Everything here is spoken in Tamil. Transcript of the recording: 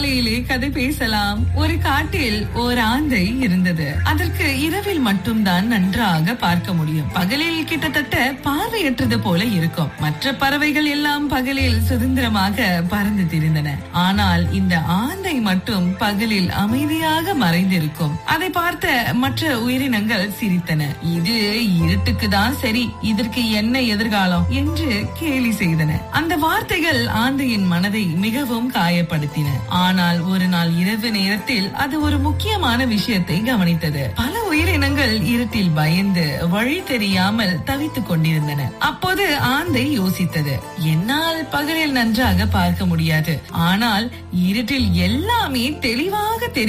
காலையிலே கதை பேசலாம் ஒரு காட்டில் ஒரு ஆந்தை இருந்தது அதற்கு இரவில் மட்டும்தான் நன்றாக பார்க்க முடியும் பகலில் கிட்டத்தட்ட பார்வையற்றது போல இருக்கும் மற்ற பறவைகள் எல்லாம் பகலில் சுதந்திரமாக பறந்து திரிந்தன ஆனால் இந்த ஆந்தை மட்டும் பகலில் அமைதியாக மறைந்திருக்கும் அதை பார்த்த மற்ற உயிரினங்கள் சிரித்தன இது இருட்டுக்கு தான் சரி இதற்கு என்ன எதிர்காலம் என்று கேலி செய்தன அந்த வார்த்தைகள் ஆந்தையின் மனதை மிகவும் காயப்படுத்தின ஆனால் ஒரு நாள் இரவு நேரத்தில் அது ஒரு முக்கியமான விஷயத்தை கவனித்தது பல உயிரினங்கள் இருட்டில் பயந்து வழி தெரியாமல் தவித்துக் கொண்டிருந்தன அப்போது ஆந்தை யோசித்தது என்னால் பகலில் நன்றாக பார்க்க முடியாது ஆனால் இருட்டில் எல்லாமே தெளிவாக தெரியும்